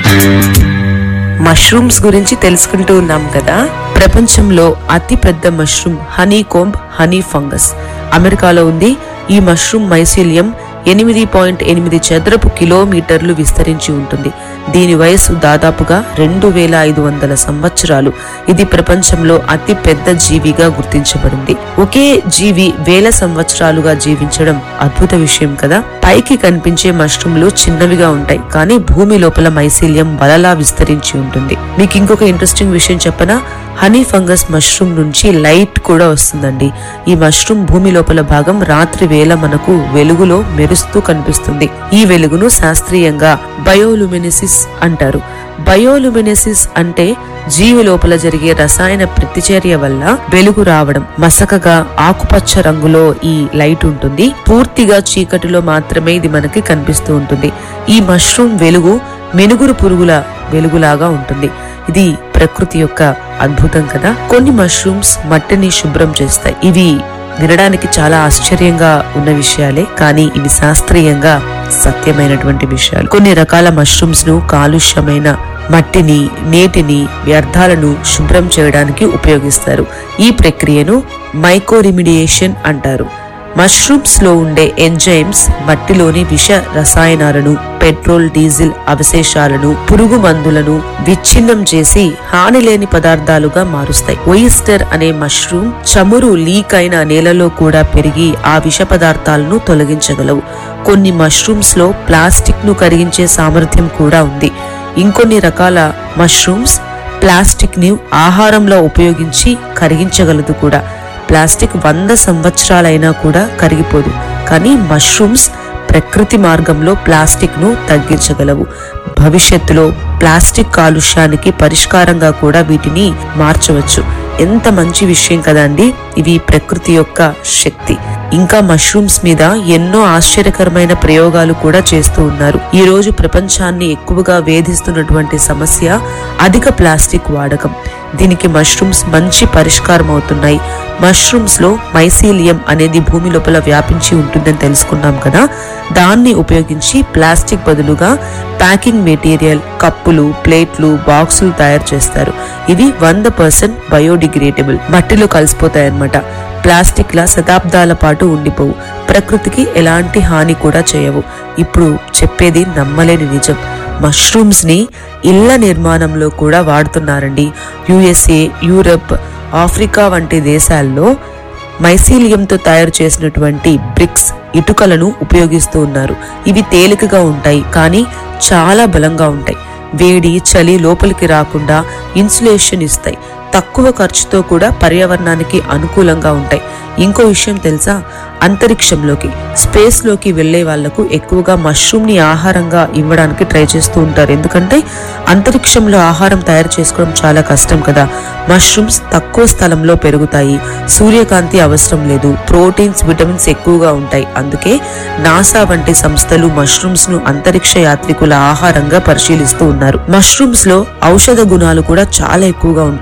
mushrooms గురించి తెలుసుకుంటూ ఉన్నాం కదా ప్రపంచంలో అతి పెద్ద mushroom honeycomb honey fungus అమెరికాలో ఉంది ఈ మష్రూమ్ మైసీలియం ఎనిమిది పాయింట్ ఎనిమిది చదరపు కిలోమీటర్లు విస్తరించి ఉంటుంది దీని వయస్సు దాదాపుగా రెండు వేల ఐదు వందల సంవత్సరాలు ఇది ప్రపంచంలో అతి పెద్ద జీవిగా గుర్తించబడింది ఒకే జీవి వేల సంవత్సరాలుగా జీవించడం అద్భుత విషయం కదా పైకి కనిపించే మష్రూమ్లు చిన్నవిగా ఉంటాయి కానీ భూమి లోపల మైసీలియం బలలా విస్తరించి ఉంటుంది మీకు ఇంకొక ఇంట్రెస్టింగ్ విషయం చెప్పనా హనీ ఫంగస్ మష్రూమ్ నుంచి లైట్ కూడా వస్తుందండి ఈ మష్రూమ్ భూమి లోపల భాగం రాత్రి వేళ మనకు వెలుగులో మెరుస్తూ కనిపిస్తుంది ఈ వెలుగును శాస్త్రీయంగా బయోలుమినెసిస్ అంటారు బయోలుమినెసిస్ అంటే జీవి లోపల జరిగే రసాయన ప్రతిచర్య వల్ల వెలుగు రావడం మసకగా ఆకుపచ్చ రంగులో ఈ లైట్ ఉంటుంది పూర్తిగా చీకటిలో మాత్రమే ఇది మనకి కనిపిస్తూ ఉంటుంది ఈ మష్రూమ్ వెలుగు మెనుగురు పురుగుల వెలుగులాగా ఉంటుంది ఇది ప్రకృతి యొక్క అద్భుతం కదా కొన్ని మష్రూమ్స్ మట్టిని శుభ్రం చేస్తాయి ఇవి వినడానికి చాలా ఆశ్చర్యంగా ఉన్న విషయాలే కానీ ఇవి శాస్త్రీయంగా సత్యమైనటువంటి విషయాలు కొన్ని రకాల మష్రూమ్స్ ను కాలుష్యమైన మట్టిని నీటిని వ్యర్థాలను శుభ్రం చేయడానికి ఉపయోగిస్తారు ఈ ప్రక్రియను మైకోరిమిడియేషన్ అంటారు మష్రూమ్స్ లో ఉండే ఎంజైమ్స్ మట్టిలోని విష రసాయనాలను పెట్రోల్ డీజిల్ అవశేషాలను పురుగు మందులను విచ్ఛిన్నం చేసి హాని లేని పదార్థాలుగా మారుస్తాయి ఒయిస్టర్ అనే మష్రూమ్ చమురు లీక్ అయిన నేలలో కూడా పెరిగి ఆ విష పదార్థాలను తొలగించగలవు కొన్ని మష్రూమ్స్ లో ప్లాస్టిక్ ను కరిగించే సామర్థ్యం కూడా ఉంది ఇంకొన్ని రకాల మష్రూమ్స్ ప్లాస్టిక్ ని ఆహారంలో ఉపయోగించి కరిగించగలదు కూడా ప్లాస్టిక్ వంద సంవత్సరాలైనా కూడా కరిగిపోదు కానీ మష్రూమ్స్ ప్రకృతి మార్గంలో ప్లాస్టిక్ ను తగ్గించగలవు భవిష్యత్తులో ప్లాస్టిక్ కాలుష్యానికి పరిష్కారంగా కూడా వీటిని మార్చవచ్చు ఎంత మంచి విషయం కదా అండి ఇవి ప్రకృతి యొక్క శక్తి ఇంకా మష్రూమ్స్ మీద ఎన్నో ఆశ్చర్యకరమైన ప్రయోగాలు కూడా చేస్తూ ఉన్నారు ఈ రోజు ప్రపంచాన్ని ఎక్కువగా వేధిస్తున్నటువంటి సమస్య అధిక ప్లాస్టిక్ వాడకం దీనికి మష్రూమ్స్ మంచి పరిష్కారం అవుతున్నాయి మష్రూమ్స్ లో మైసీలియం అనేది భూమి లోపల వ్యాపించి ఉంటుందని తెలుసుకున్నాం కదా దాన్ని ఉపయోగించి ప్లాస్టిక్ బదులుగా ప్యాకింగ్ మెటీరియల్ కప్పులు ప్లేట్లు బాక్సులు తయారు చేస్తారు ఇవి వంద పర్సెంట్ బయోడిగ్రేడబుల్ మట్టిలో కలిసిపోతాయన్నమాట ప్లాస్టిక్ లా శతాబ్దాల పాటు ఉండిపోవు ప్రకృతికి ఎలాంటి హాని కూడా చేయవు ఇప్పుడు చెప్పేది నమ్మలేని నిజం మష్రూమ్స్ ని ఇళ్ల నిర్మాణంలో కూడా వాడుతున్నారండి యుఎస్ఏ యూరప్ ఆఫ్రికా వంటి దేశాల్లో మైసీలియంతో తయారు చేసినటువంటి బ్రిక్స్ ఇటుకలను ఉపయోగిస్తూ ఉన్నారు ఇవి తేలికగా ఉంటాయి కానీ చాలా బలంగా ఉంటాయి వేడి చలి లోపలికి రాకుండా ఇన్సులేషన్ ఇస్తాయి తక్కువ ఖర్చుతో కూడా పర్యావరణానికి అనుకూలంగా ఉంటాయి ఇంకో విషయం తెలుసా అంతరిక్షంలోకి స్పేస్ లోకి వెళ్లే వాళ్లకు ఎక్కువగా మష్రూమ్ ని ఆహారంగా ఇవ్వడానికి ట్రై చేస్తూ ఉంటారు ఎందుకంటే అంతరిక్షంలో ఆహారం తయారు చేసుకోవడం చాలా కష్టం కదా మష్రూమ్స్ తక్కువ స్థలంలో పెరుగుతాయి సూర్యకాంతి అవసరం లేదు ప్రోటీన్స్ విటమిన్స్ ఎక్కువగా ఉంటాయి అందుకే నాసా వంటి సంస్థలు మష్రూమ్స్ ను అంతరిక్ష యాత్రికుల ఆహారంగా పరిశీలిస్తూ ఉన్నారు మష్రూమ్స్ లో ఔషధ గుణాలు కూడా చాలా ఎక్కువగా ఉంటాయి